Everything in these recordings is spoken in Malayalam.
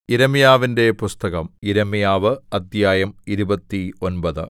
യിരെമ്യാവിന്റെ പുസ്തകം യിരെമ്യാവ് അദ്ധ്യായം ഇരുപത്തൊമ്പത്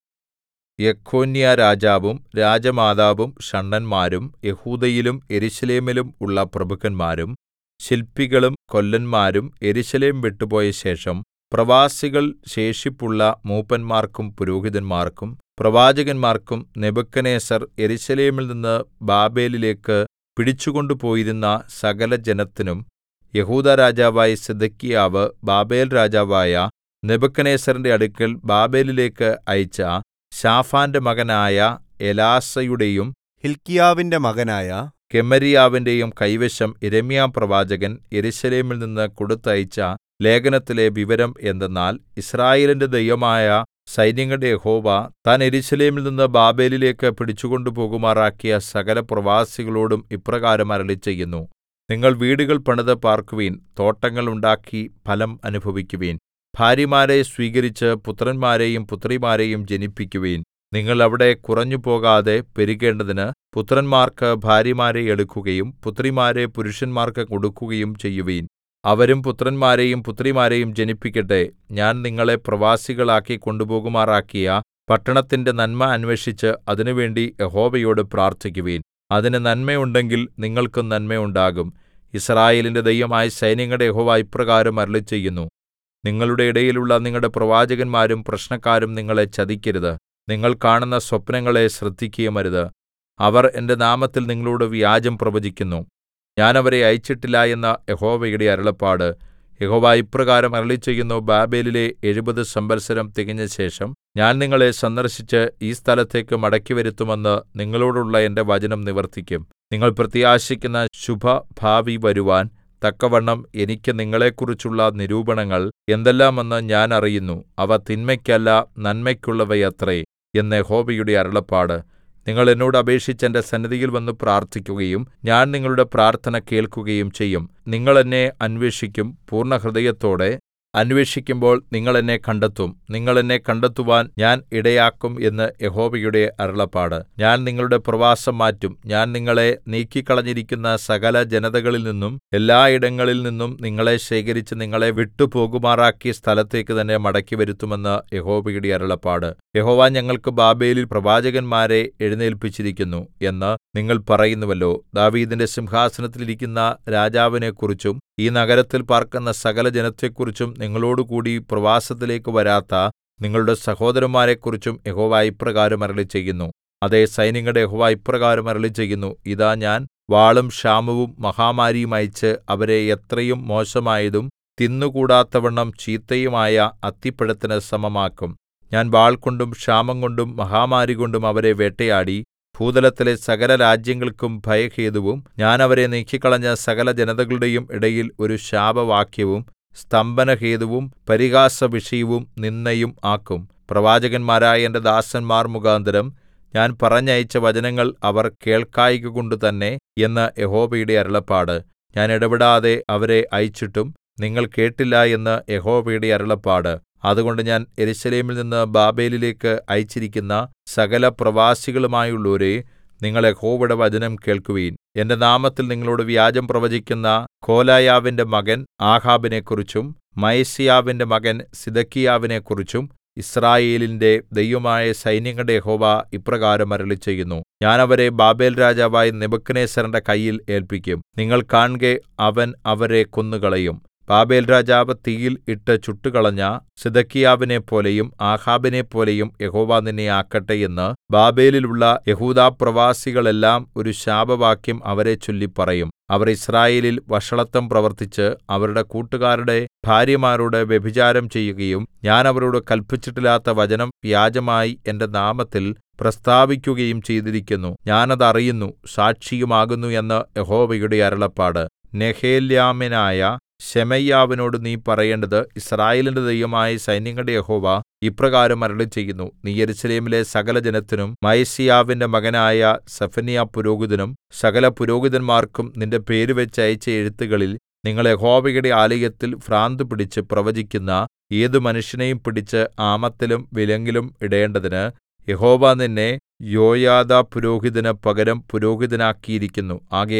യെഖൊന്യാരാജാവും രാജമാതാവും ഷണ്ഡന്മാരും യെഹൂദയിലും യെരൂശലേമിലും ഉള്ള പ്രഭുക്കന്മാരും ശില്പികളും കൊല്ലന്മാരും യെരൂശലേം വിട്ടുപോയശേഷം പ്രവാസികൾ ശേഷിപ്പുള്ള മൂപ്പന്മാർക്കും പുരോഹിതന്മാർക്കും പ്രവാചകന്മാർക്കും നെബൂഖദ്നേസർ യെരൂശലേമിൽനിന്ന് ബാബേലിലേക്ക് പിടിച്ചുകൊണ്ടുപോയിരുന്ന സകലജനത്തിനും യെഹൂദാ രാജാവായ സിദെക്കീയാവ് ബാബേൽരാജാവായ നെബൂഖദ്നേസരിന്റെ അടുക്കൽ ബാബേലിലേക്ക് അയച്ച ശാഫാന്റെ മകനായ എലാസയുടെയും ഹില്ക്കീയാവിന്റെ മകനായ ഗെമര്യാവിന്റെയും കൈവശം യിരെമ്യാപ്രവാചകൻ യെരൂശലേമിൽനിന്ന് കൊടുത്തയച്ച ലേഖനത്തിലെ വിവരം എന്തെന്നാൽ യിസ്രായേലിന്റെ ദൈവമായ സൈന്യങ്ങളുടെ യഹോവ താൻ യെരൂശലേമിൽനിന്ന് ബാബേലിലേക്ക് പിടിച്ചുകൊണ്ടുപോകുമാറാക്കിയ സകല പ്രവാസികളോടും ഇപ്രകാരം അരുളിച്ചെയ്യുന്നു നിങ്ങൾ വീടുകൾ പണിത് പാർക്കുവിൻ തോട്ടങ്ങൾ ഉണ്ടാക്കി ഫലം അനുഭവിക്കുവിൻ ഭാര്യമാരെ സ്വീകരിച്ച് പുത്രന്മാരെയും പുത്രിമാരെയും ജനിപ്പിക്കുവിൻ നിങ്ങൾ അവിടെ കുറഞ്ഞുപോകാതെ പെരുകേണ്ടതിന് പുത്രന്മാർക്ക് ഭാര്യമാരെ എടുക്കുകയും പുത്രിമാരെ പുരുഷന്മാർക്ക് കൊടുക്കുകയും ചെയ്യുവിൻ അവരും പുത്രന്മാരെയും പുത്രിമാരെയും ജനിപ്പിക്കട്ടെ ഞാൻ നിങ്ങളെ പ്രവാസികളാക്കി കൊണ്ടുപോകുമാറാക്കിയ പട്ടണത്തിന്റെ നന്മ അന്വേഷിച്ച് അതിനുവേണ്ടി യഹോവയോട് പ്രാർത്ഥിക്കുവിൻ അതിന് നന്മയുണ്ടെങ്കിൽ നിങ്ങൾക്കും നന്മയുണ്ടാകും യിസ്രായേലിന്റെ ദൈവമായ സൈന്യങ്ങളുടെ യഹോവ ഇപ്രകാരം അരുളിച്ചെയ്യുന്നു നിങ്ങളുടെ ഇടയിലുള്ള നിങ്ങളുടെ പ്രവാചകന്മാരും പ്രശ്നക്കാരും നിങ്ങളെ ചതിക്കരുത് നിങ്ങൾ കാണുന്ന സ്വപ്നങ്ങളെ ശ്രദ്ധിക്കുകയുമരുത് അവർ എന്റെ നാമത്തിൽ നിങ്ങളോട് വ്യാജം പ്രവചിക്കുന്നു ഞാൻ അവരെ അയച്ചിട്ടില്ല എന്ന യഹോവയുടെ അരുളപ്പാട് യഹോവ ഇപ്രകാരം അരുളിച്ചെയ്യുന്നു ബാബേലിലെ എഴുപത് സംവത്സരം തികഞ്ഞശേഷം ഞാൻ നിങ്ങളെ സന്ദർശിച്ച് ഈ സ്ഥലത്തേക്ക് മടക്കിവരുത്തുമെന്ന് നിങ്ങളോടുള്ള എന്റെ വചനം നിവർത്തിക്കും നിങ്ങൾ പ്രത്യാശിക്കുന്ന ശുഭഭാവി വരുവാൻ തക്കവണ്ണം എനിക്ക് നിങ്ങളെക്കുറിച്ചുള്ള നിരൂപണങ്ങൾ എന്തെല്ലാമെന്ന് ഞാൻ അറിയുന്നു അവ തിന്മയ്ക്കല്ല നന്മയ്ക്കുള്ളവയത്രേ എന്ന് യഹോവയുടെ അരുളപ്പാട് നിങ്ങൾ എന്നോട് അപേക്ഷിച്ച് എന്റെ സന്നിധിയിൽ വന്ന് പ്രാർത്ഥിക്കുകയും ഞാൻ നിങ്ങളുടെ പ്രാർത്ഥന കേൾക്കുകയും ചെയ്യും നിങ്ങൾ എന്നെ അന്വേഷിക്കും പൂർണ്ണഹൃദയത്തോടെ അന്വേഷിക്കുമ്പോൾ നിങ്ങൾ എന്നെ കണ്ടെത്തും നിങ്ങൾ എന്നെ കണ്ടെത്തുവാൻ ഞാൻ ഇടയാക്കും എന്ന് യഹോവയുടെ അരുളപ്പാട് ഞാൻ നിങ്ങളുടെ പ്രവാസം മാറ്റും ഞാൻ നിങ്ങളെ നീക്കിക്കളഞ്ഞിരിക്കുന്ന സകല ജനതകളിൽ നിന്നും എല്ലായിടങ്ങളിൽ നിന്നും നിങ്ങളെ ശേഖരിച്ച് നിങ്ങളെ വിട്ടുപോകുമാറാക്കിയ സ്ഥലത്തേക്ക് തന്നെ മടക്കിവരുത്തുമെന്ന് യഹോവയുടെ അരുളപ്പാട് യഹോവ ഞങ്ങൾക്ക് ബാബേലിൽ പ്രവാചകന്മാരെ എഴുന്നേല്പിച്ചിരിക്കുന്നു എന്ന് നിങ്ങൾ പറയുന്നുവല്ലോ ദാവീദിന്റെ സിംഹാസനത്തിലിരിക്കുന്ന രാജാവിനെക്കുറിച്ചും ഈ നഗരത്തിൽ പാർക്കുന്ന സകല ജനത്തെക്കുറിച്ചും നിങ്ങളോടുകൂടി പ്രവാസത്തിലേക്ക് വരാത്ത നിങ്ങളുടെ സഹോദരന്മാരെക്കുറിച്ചും യഹോവ ഇപ്രകാരം അരുളിച്ചെയ്യുന്നു അതേ സൈന്യങ്ങളുടെ യഹോവ ഇപ്രകാരം അരുളിച്ചെയ്യുന്നു ഇതാ ഞാൻ വാളും ക്ഷാമവും മഹാമാരിയും അയച്ച് അവരെ എത്രയും മോശമായതും തിന്നുകൂടാത്തവണ്ണം ചീത്തയുമായ അത്തിപ്പഴത്തിന് സമമാക്കും ഞാൻ വാൾകൊണ്ടും ക്ഷാമംകൊണ്ടും മഹാമാരികൊണ്ടും അവരെ വേട്ടയാടി ഭൂതലത്തിലെ സകല രാജ്യങ്ങൾക്കും ഭയഹേതുവും ഞാൻ അവരെ നീക്കിക്കളഞ്ഞ സകല ജനതകളുടെയും ഇടയിൽ ഒരു ശാപവാക്യവും സ്തംഭനഹേതുവും പരിഹാസവിഷയവും നിന്ദയും ആക്കും പ്രവാചകന്മാരായ എന്റെ ദാസന്മാർ മുഖാന്തരം ഞാൻ പറഞ്ഞയച്ച വചനങ്ങൾ അവർ കേൾക്കായ്കകൊണ്ട് തന്നെ എന്ന് യഹോവയുടെ അരുളപ്പാട് ഞാൻ ഇടവിടാതെ അവരെ അയച്ചിട്ടും നിങ്ങൾ കേട്ടില്ല എന്ന് യഹോവയുടെ അരുളപ്പാട് അതുകൊണ്ട് ഞാൻ യെരൂശലേമിൽ നിന്ന് ബാബേലിലേക്ക് അയച്ചിരിക്കുന്ന സകല പ്രവാസികളുമായുള്ളോരേ നിങ്ങൾ യഹോവയുടെ വചനം കേൾക്കുവിൻ എന്റെ നാമത്തിൽ നിങ്ങളോട് വ്യാജം പ്രവചിക്കുന്ന കോലായാവിന്റെ മകൻ ആഹാബിനെക്കുറിച്ചും മയസ്യാവിന്റെ മകൻ സിദക്കിയാവിനെക്കുറിച്ചും യിസ്രായേലിന്റെ ദൈവമായ സൈന്യങ്ങളുടെ യഹോവ ഇപ്രകാരം അരുളിച്ചെയ്യുന്നു ഞാൻ അവരെ ബാബേൽ രാജാവായ നെബൂഖദ്നേസരിന്റെ കയ്യിൽ ഏല്പിക്കും നിങ്ങൾ കാൺകെ അവൻ അവരെ കൊന്നുകളയും ബാബേൽ രാജാവ് തീയിൽ ഇട്ട് ചുട്ടുകളഞ്ഞ സിദക്കിയാവിനെപ്പോലെയും ആഹാബിനെപ്പോലെയും യഹോവ നിന്നെ ആക്കട്ടെ എന്ന് ബാബേലിലുള്ള യഹൂദാപ്രവാസികളെല്ലാം ഒരു ശാപവാക്യം അവരെ ചൊല്ലി പറയും അവർ യിസ്രായേലിൽ വഷളത്വം പ്രവർത്തിച്ച് അവരുടെ കൂട്ടുകാരുടെ ഭാര്യമാരോട് വ്യഭിചാരം ചെയ്യുകയും ഞാൻ അവരോട് കല്പിച്ചിട്ടില്ലാത്ത വചനം വ്യാജമായി എന്റെ നാമത്തിൽ പ്രസ്താവിക്കുകയും ചെയ്തിരിക്കുന്നു ഞാൻ അത് അറിയുന്നു സാക്ഷിയുമാകുന്നു എന്ന് യഹോവയുടെ അരുളപ്പാട് നെഹേലാമ്യനായ ശെമയ്യാവിനോട് നീ പറയേണ്ടത് യിസ്രായേലിന്റെ ദൈവമായ സൈന്യങ്ങളുടെ യഹോവ ഇപ്രകാരം അരുളിച്ചെയ്യുന്നു നീ യെരൂശലേമിലെ സകല ജനത്തിനും മയസ്യാവിന്റെ മകനായ സെഫന്യാപുരോഹിതനും സകല പുരോഹിതന്മാർക്കും നിന്റെ പേര് വെച്ച് അയച്ച എഴുത്തുകളിൽ നിങ്ങൾ യഹോവയുടെ ആലയത്തിൽ ഭ്രാന്തുപിടിച്ച് പ്രവചിക്കുന്ന ഏതു മനുഷ്യനെയും പിടിച്ച് ആമത്തിലും വിലങ്ങിലും ഇടേണ്ടതിന് യഹോവ നിന്നെ യോയാദാ പുരോഹിതന് പകരം പുരോഹിതനാക്കിയിരിക്കുന്നു ആകയാൽ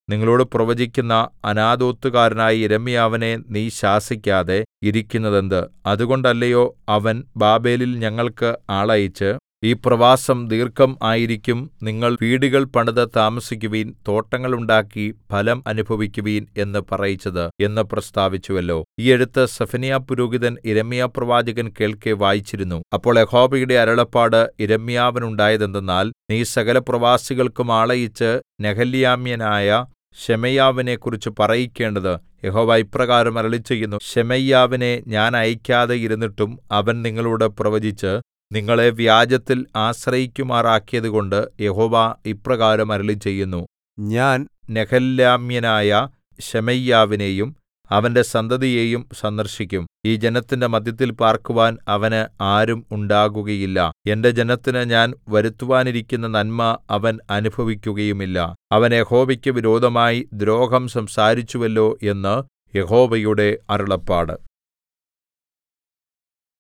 നിങ്ങളോട് പ്രവചിക്കുന്ന അനാഥോത്തുകാരനായ യിരെമ്യാവിനെ നീ ശാസിക്കാതെ ഇരിക്കുന്നതെന്ത് അതുകൊണ്ടല്ലയോ അവൻ ബാബേലിൽ ഞങ്ങൾക്ക് ആളയച്ച് ഈ പ്രവാസം ദീർഘം ആയിരിക്കും നിങ്ങൾ വീടുകൾ പണിത് താമസിക്കുവിൻ തോട്ടങ്ങൾ ഉണ്ടാക്കി ഫലം അനുഭവിക്കുവിൻ എന്ന് പറയിച്ചത് എന്ന് പ്രസ്താവിച്ചുവല്ലോ ഈ എഴുത്ത് സെഫന്യാപുരോഹിതൻ യിരെമ്യാപ്രവാചകൻ കേൾക്കെ വായിച്ചിരുന്നു അപ്പോൾ യഹോവയുടെ അരുളപ്പാട് യിരെമ്യാവിനുണ്ടായതെന്തെന്നാൽ നീ സകല പ്രവാസികൾക്കും ആളയച്ച് നെഹല്യാമ്യനായ ശെമയ്യാവിനെക്കുറിച്ച് പറയിക്കേണ്ടത് യഹോവ ഇപ്രകാരം അരുളിച്ചെയ്യുന്നു ശെമയ്യാവിനെ ഞാൻ അയക്കാതെ ഇരുന്നിട്ടും അവൻ നിങ്ങളോട് പ്രവചിച്ച് നിങ്ങളെ വ്യാജത്തിൽ ആശ്രയിക്കുമാറാക്കിയതുകൊണ്ട് യഹോവ ഇപ്രകാരം അരുളിച്ചെയ്യുന്നു ഞാൻ നെഹല്ലാമ്യനായ ശെമയ്യാവിനെയും അവന്റെ സന്തതിയെയും സന്ദർശിക്കും ഈ ജനത്തിന്റെ മദ്ധ്യത്തിൽ പാർക്കുവാൻ അവന് ആരും ഉണ്ടാകുകയില്ല എന്റെ ജനത്തിന് ഞാൻ വരുത്തുവാനിരിക്കുന്ന നന്മ അവൻ അനുഭവിക്കുകയുമില്ല അവൻ യഹോവയ്ക്ക് വിരോധമായി ദ്രോഹം സംസാരിച്ചുവല്ലോ എന്ന് യഹോവയുടെ അരുളപ്പാട്